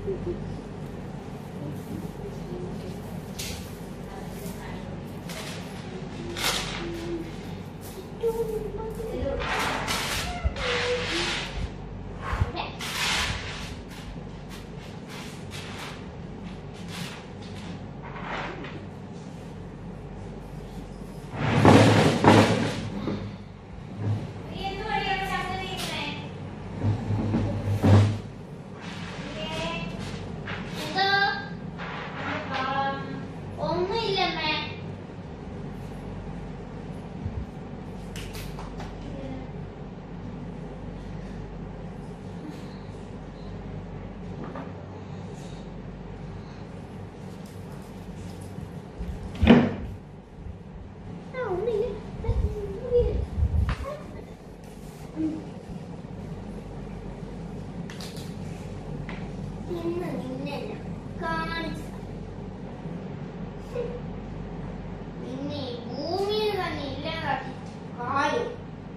ഒന്നുമില്ലമ്മേ ആ ഒന്നില്ല ഇന്ന് നിന്നല്ല കാണിച്ചു നിന്നെ ഈ ഭൂമിയിൽ തന്നെ ഇല്ലാതാക്കി കാര്യം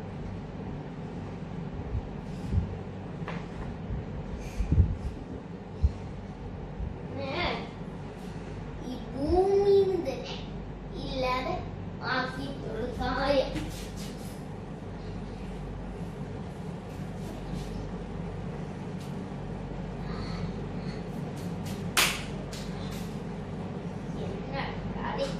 ഈ ഭൂമിയിൽ തന്നെ ഇല്ലാതെ ആക്കിയിട്ടുള്ള കാര്യം എന്നാ കാര്യം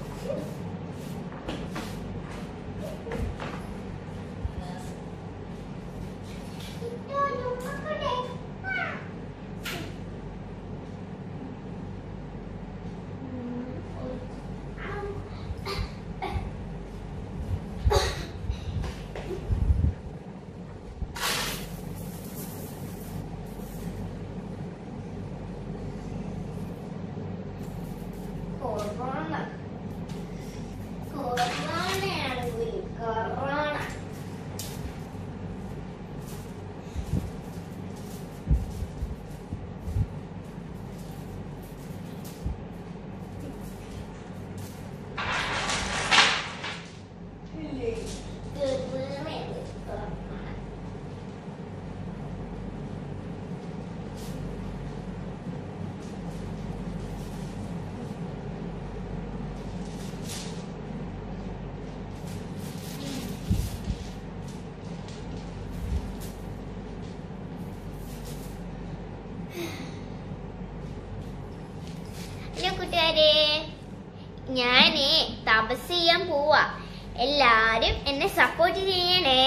കൊറോണ കൊറോണയാണ് ഗുരു കൊറോണ കൊറോണയാണ് കൊറോണ ഹലോ കൂട്ടുകാരെ ഞാനേ തപസ് ചെയ്യാൻ പോവാ എല്ലാരും എന്നെ സപ്പോർട്ട് ചെയ്യണേ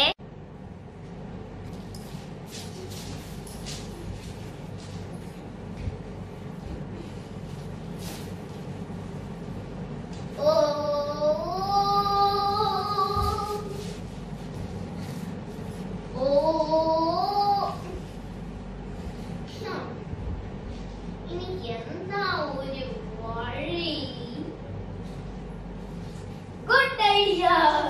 ഓ ഓ എനിക്ക് എന്താ ഒരു വഴി ഗുഡ് ഐഡിയ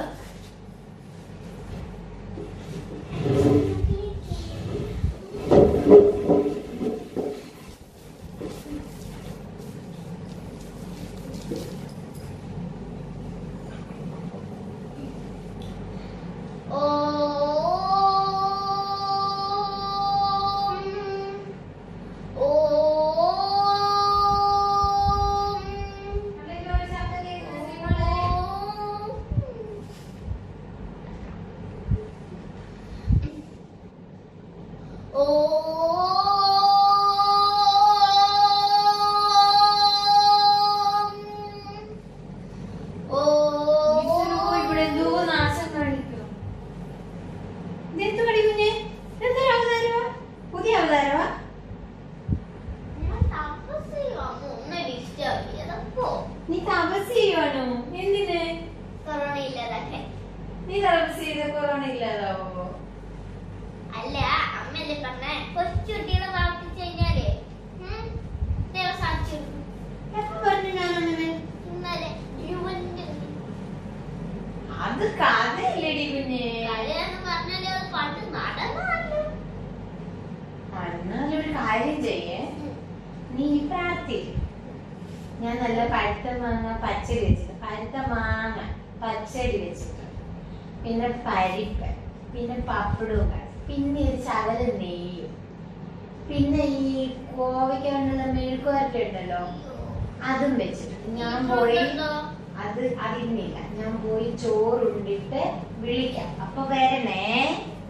ഇവിടെ എന്തോ നാശം കാണിക്കും ഇതെന്ത് പടി കുഞ്ഞെ എന്തൊരു അവതാരമാ പുതിയ അവതാരമാ നീ തപസ് ചെയ്യുവാണോ എന്തിന് കൊറോണ ഇല്ലാതാക്കാൻ നീ തപസ് ചെയ്ത കൊറോണ ഇല്ലാതാവോ അല്ല അമ്മയല്ലേ പറഞ്ഞ കൊച്ചുകുട്ടികളെ പ്രാർത്ഥിച്ചു കഴിഞ്ഞാലേ ഉം, ദൈവം സാധിച്ചു കൊടുക്കും. എപ്പോ പറഞ്ഞു ഞാനങ്ങനെ ഇന്നലെ ജീവന്റെ അത് കഥയില്ലടി കുഞ്ഞെ കളിയാന്ന് പറഞ്ഞാലേ അത് പണ്ട് നടന്നതല്ലോ എന്നാലൊരു കാര്യം ചെയ്യേ നീ പ്രാർത്ഥിക്കും ഞാൻ നല്ല പഴുത്ത മാങ്ങ പച്ചടി വെച്ചിട്ട് പഴുത്ത മാങ്ങ പച്ചടി വെച്ചിട്ട് പിന്നെ പരിപ്പ് പിന്നെ പപ്പടവും കറി പിന്നെ ഒരു ശകലം നെയ്യും പിന്നെ ഈ കോവയ്ക്ക കൊണ്ടുള്ള മെഴുക്കുവരട്ടി ഉണ്ടല്ലോ അതും വെച്ചിട്ടുണ്ട് ഞാൻ പോയി അത് അതിന്നില്ല ഞാൻ പോയി ചോറുണ്ടിട്ട് വിളിക്കാം അപ്പൊ വരണേ